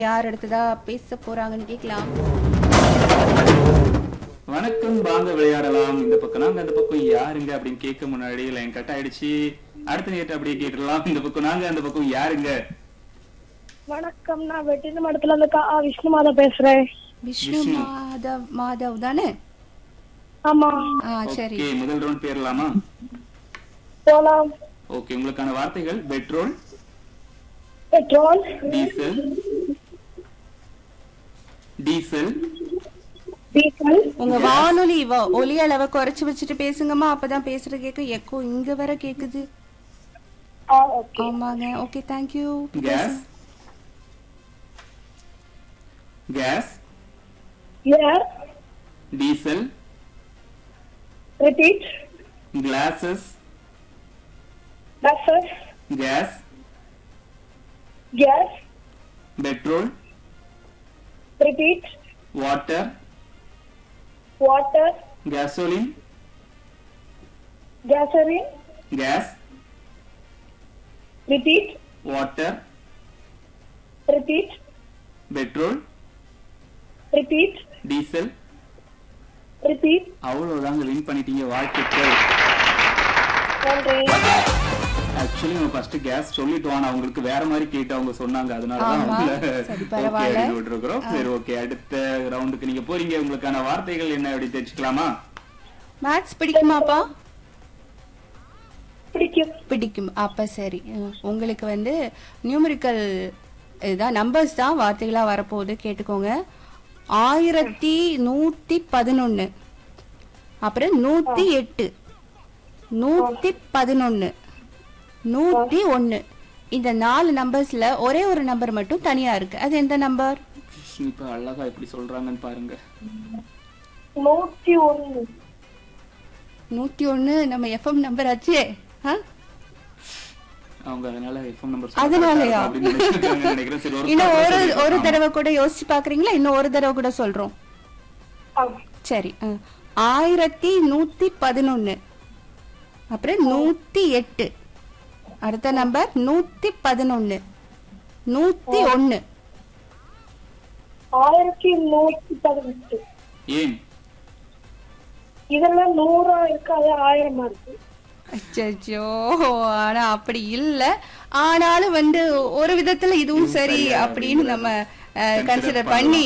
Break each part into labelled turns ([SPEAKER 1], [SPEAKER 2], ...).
[SPEAKER 1] யார் அடுத்ததா பேச போறாங்கன்னு கேட்கலாம்
[SPEAKER 2] வணக்கம் வாங்க விளையாடலாம் இந்த பக்கம் நாங்க அந்த பக்கம் யாருங்க அப்படின்னு கேட்க முன்னாடி லைன் கட் ஆயிடுச்சு அடுத்த நேரத்தை அப்படியே கேட்டுடலாம் இந்த பக்கம் நாங்க அந்த பக்கம் யாருங்க
[SPEAKER 3] வணக்கம் நான் வெட்டின மடத்துல இருந்து கா விஷ்ணு மாதா பேசுறேன்
[SPEAKER 1] விஷ்ணு
[SPEAKER 2] விஷ்ணு.
[SPEAKER 1] மாதவ் மாதவ் தானே
[SPEAKER 3] ஆமா
[SPEAKER 1] ஆ சரி
[SPEAKER 2] ஓகே முதல் ரவுண்ட் பேரலாமா
[SPEAKER 3] போலாம்
[SPEAKER 2] ஓகே உங்களுக்கான வார்த்தைகள் petrol
[SPEAKER 3] petrol
[SPEAKER 2] diesel diesel
[SPEAKER 3] diesel
[SPEAKER 1] உங்க வானொலி வ- ஒலி அளவை குறைச்சு வச்சுட்டு பேசுங்கம்மா அப்பதான் பேசுறது கேட்கும் எக்கோ இங்க வர கேக்குது
[SPEAKER 3] ஆ ஓகே
[SPEAKER 1] ஆமாங்க okay thank you
[SPEAKER 2] gas gas
[SPEAKER 3] air
[SPEAKER 2] diesel
[SPEAKER 3] repeat
[SPEAKER 2] glasses
[SPEAKER 3] buses
[SPEAKER 2] gas
[SPEAKER 3] gas
[SPEAKER 2] petrol
[SPEAKER 3] repeat
[SPEAKER 2] water
[SPEAKER 3] water
[SPEAKER 2] gasoline
[SPEAKER 3] கேசரின்
[SPEAKER 2] gas
[SPEAKER 3] repeat
[SPEAKER 2] water
[SPEAKER 3] repeat
[SPEAKER 2] petrol
[SPEAKER 3] repeat
[SPEAKER 2] diesel
[SPEAKER 3] repeat
[SPEAKER 2] அவ்வளவுதாங்க வின் பண்ணிட்டீங்க வாழ்த்துக்கள்
[SPEAKER 3] நன்றி
[SPEAKER 2] ஆக்சுவலி நம்ம ஃபர்ஸ்ட் கேஸ் சொல்லிட்டோம் ஆனா அவங்களுக்கு வேற மாதிரி கேட்டு அவங்க சொன்னாங்க அதனால தான்
[SPEAKER 1] ஆமா.
[SPEAKER 2] அவங்கள
[SPEAKER 1] சரி,
[SPEAKER 2] ஓகே
[SPEAKER 1] பரவாயில்ல.
[SPEAKER 2] அப்படின்னு விட்டுருக்கிறோம் சரி ஓகே அடுத்த ரவுண்டுக்கு நீங்க போறீங்க உங்களுக்கான வார்த்தைகள் என்ன அப்படி தெரிஞ்சுக்கலாமா
[SPEAKER 1] மேத்ஸ் பிடிக்குமாப்பா
[SPEAKER 3] பிடிக்கும்
[SPEAKER 1] பிடிக்கும் அப்ப சரி அஹ், உங்களுக்கு வந்து நியூமரிக்கல் இதுதான் நம்பர்ஸ் தான் வார்த்தைகளா வரப்போகுது கேட்டுக்கோங்க ஆயிரத்தி நூத்தி பதினொன்னு அப்புறம் நூத்தி எட்டு நூத்தி பதினொன்னு நூத்தி ஒன்னு இந்த நாலு நம்பர்ஸ்ல ஒரே ஒரு நம்பர் மட்டும் தனியா இருக்கு அது எந்த நம்பர்
[SPEAKER 2] இப்ப அழகா எப்படி சொல்றாங்கன்னு பாருங்க
[SPEAKER 3] நூத்தி ஒண்ணு
[SPEAKER 1] நூத்தி ஒன்னு நம்ம எஃப்எம் நம்பர் ஆச்சே ஆ?
[SPEAKER 2] அவங்க அதனால ஃபோன் நம்பர்
[SPEAKER 1] அதனாலயா?
[SPEAKER 2] அப்படின்னு நினைச்சிருக்காங்கன்னு நினைக்கிறேன் சரி ஒரு
[SPEAKER 1] இன்னும் ஒரு
[SPEAKER 2] சொல்லிடுறோம்.
[SPEAKER 1] ஒரு தடவை கூட யோசிச்சு பாக்குறீங்களா இன்னும் ஒரு தடவை கூட சொல்றோம்
[SPEAKER 3] ஆ
[SPEAKER 1] சரி அஹ், ஆயிரத்தி நூத்தி பதினொன்னு அப்புறம் நூத்தி எட்டு அடுத்த நம்பர் நூத்தி பதினொன்னு நூத்தி ஒன்னு
[SPEAKER 3] ஆயிரத்தி நூத்தி பதினெட்டு
[SPEAKER 2] ஏன்
[SPEAKER 3] இதெல்லாம் நூறா இருக்காது ஆயிரமா இருக்கு
[SPEAKER 1] அச்சோ ஆனா அப்படி இல்ல ஆனாலும் வந்து ஒரு விதத்துல இதுவும் சரி
[SPEAKER 2] சரியா
[SPEAKER 1] அப்படின்னு நம்ம
[SPEAKER 2] Consider
[SPEAKER 1] கன்சிடர் பண்ணி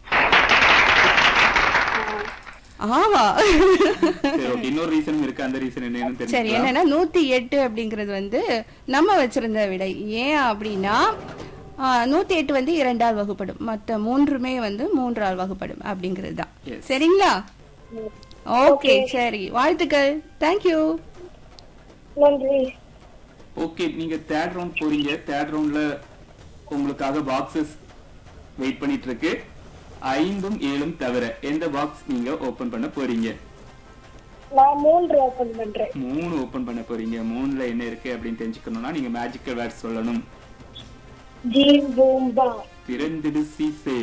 [SPEAKER 1] ஆமா
[SPEAKER 2] சரி ஓகே இன்னொரு ரீசனும் இருக்கு அந்த ரீசன் என்னன்னு
[SPEAKER 1] சரி
[SPEAKER 2] தெரிஞ்சுக்கலாம்
[SPEAKER 1] என்னன்னா நூத்தி எட்டு அப்படிங்கிறது வந்து நம்ம வச்சிருந்த விடை ஏன் அப்படின்னா ஆ, நூத்தி எட்டு வந்து இரண்டால் வகுப்படும் மத்த மூன்றுமே வந்து மூன்றால் வகுப்படும் அப்படிங்கிறது தான்
[SPEAKER 2] Yes.
[SPEAKER 1] சரிங்களா ஓகே சரி வாழ்த்துக்கள் தேங்க்யூ
[SPEAKER 3] நன்றி
[SPEAKER 2] ஓகே நீங்க தேர்ட் ரவுண்ட் போறீங்க தேர்ட் ரவுண்ட்ல உங்களுக்காக பாக்ஸஸ் வெயிட் பண்ணிட்டு இருக்கு ஐந்தும் ஏழும் தவிர எந்த பாக்ஸ் நீங்க ஓபன் பண்ண போறீங்க
[SPEAKER 3] நான் மூன்று ஓபன் பண்றேன்
[SPEAKER 2] மூணு ஓபன் பண்ண போறீங்க மூணுல என்ன இருக்கு அப்படின்னு தெரிஞ்சுக்கணும்னா நீங்க மேஜிக்கல் வேர்ட் சொல்லணும்
[SPEAKER 3] ஜீம் பூம் பா
[SPEAKER 2] திறந்திடு சீசே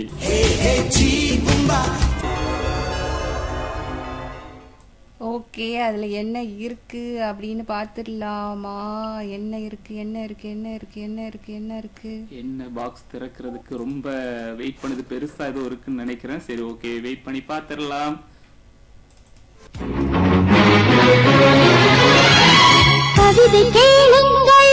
[SPEAKER 1] ஓகே அதுல என்ன இருக்கு அப்படின்னு பாத்துடலாமா என்ன இருக்கு என்ன இருக்கு என்ன இருக்கு என்ன இருக்கு என்ன இருக்கு
[SPEAKER 2] என்ன பாக்ஸ் திறக்கிறதுக்கு ரொம்ப வெயிட் பண்ணது பெருசா ஏதோ இருக்குன்னு நினைக்கிறேன் சரி ஓகே வெயிட் பண்ணி பாத்துடலாம்
[SPEAKER 4] கவிதை கேளுங்கள்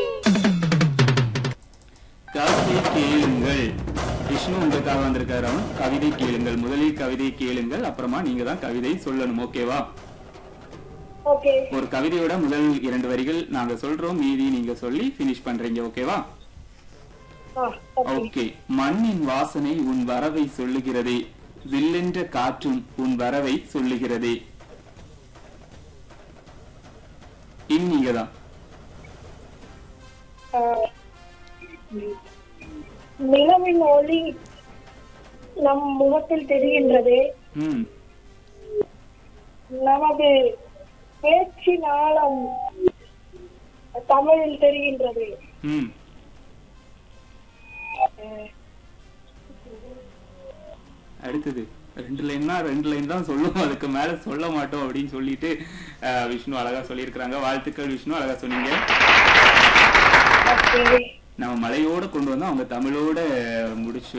[SPEAKER 2] கவிதை கேளுங்கள் விஷ்ணு உங்களுக்காக வந்திருக்காரு அவன் கவிதை கேளுங்கள் முதலில் கவிதை கேளுங்கள் அப்புறமா நீங்க தான் கவிதை சொல்லணும் ஓகேவா
[SPEAKER 3] ஓகே
[SPEAKER 2] ஒரு கவிதையோட முதல் இரண்டு வரிகள் நாங்க சொல்றோம் மீதி நீங்க சொல்லி பினிஷ் பண்றீங்க ஓகேவா
[SPEAKER 3] ஆ ஓகே
[SPEAKER 2] ஓகே மண்ணின் வாசனை உன் வரவை சொல்லுகிறதே வில்லென்ற காற்றும் உன் வரவை சொல்லுகிறதே இனி நீங்க தான்
[SPEAKER 3] ஆ, நிலவின் ஒளி நம் முகத்தில் தெரிகின்றது
[SPEAKER 2] ம்
[SPEAKER 3] நமது பேச்சின் ஆழம் தமிழில் தெரிகின்றது
[SPEAKER 2] ம் அடுத்தது ரெண்டு லைன்னா ரெண்டு லைன் தான் சொல்லுவோம் அதுக்கு மேல சொல்ல மாட்டோம் அப்படின்னு சொல்லிட்டு அஹ், விஷ்ணு அழகா சொல்லியிருக்கிறாங்க வாழ்த்துக்கள் விஷ்ணு அழகா சொன்னீங்க
[SPEAKER 3] ஓகே
[SPEAKER 2] நம்ம மலையோட கொண்டு வந்தோம் அவங்க தமிழோட முடிச்சு